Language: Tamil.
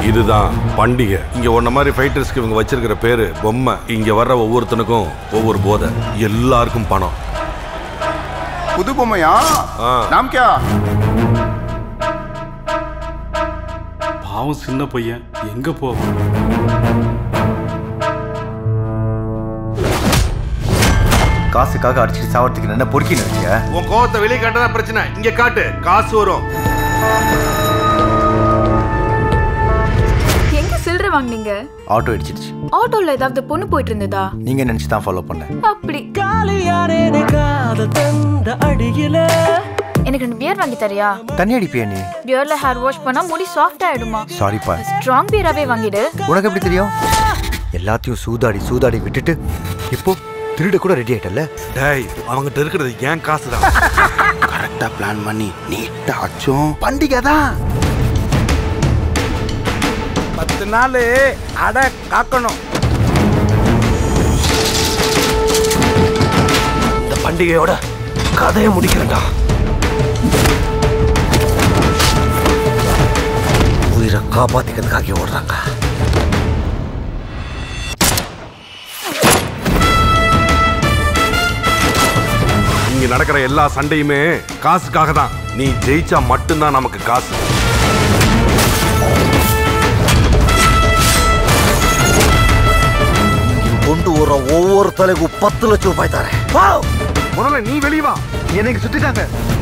இதுதான் பண்டிகை இங்க ஒன்ன மாதிரி ஃபைட்டர்ஸ்க்கு இவங்க வச்சிருக்கிற பேரு பொம்மை இங்க வர்ற ஒவ்வொருத்தனுக்கும் ஒவ்வொரு போதை எல்லாருக்கும் பணம் புது பொம்மையா ஆ. நாம் கியா பாவம் சின்ன பையன் எங்க போவான் காசுக்காக அடிச்சுட்டு சாவறதுக்கு என்ன பொறுக்கி நினைச்சியா உன் கோவத்தை வெளியே காட்டதான் பிரச்சனை இங்க காட்டு காசு வரும் எங்க சில்லற வாங்குனீங்க ஆட்டோ அடிச்சிடுச்சு ஆட்டோல ஏதாவது பொண்ணு போயிட்டு இருந்ததா நீங்க நினைச்சு தான் ஃபாலோ பண்ணேன் அப்படி காலியாரேனே காதல் தந்த அடியில எனக்கு ரெண்டு பியர் வாங்கி தரியா தண்ணி அடிப்பியா நீ பியர்ல ஹேர் வாஷ் பண்ணா முடி சாஃப்ட் ஆயிடுமா சாரிப்பா ஸ்ட்ராங் பியராவே வாங்கிடு உனக்கு எப்படி தெரியும் எல்லாத்தையும் சூதாடி சூதாடி விட்டுட்டு இப்போ திருட கூட ரெடி ஆயிட்டல டேய் அவங்கிட்ட இருக்கிறது ஏன் காசு தான் கரெக்டா பிளான் பண்ணி நீட்டா அச்சும் பண்டிகை தான் பத்து நாள் அட காக்கணும் இந்த பண்டிகையோட கதையை முடிக்கிறேன்டா உயிரை காப்பாத்திக்கிறதுக்காக ஓடுறாங்க இங்க நடக்கிற எல்லா சண்டையுமே காசுக்காக தான் நீ ஜெயிச்சா மட்டும்தான் நமக்கு காசு கொண்டு வர ஒவ்வொரு தலைக்கும் பத்து லட்சம் ரூபாய் தரேன் முதல்ல நீ வெளியே வா எனக்கு சுத்திட்டாங்க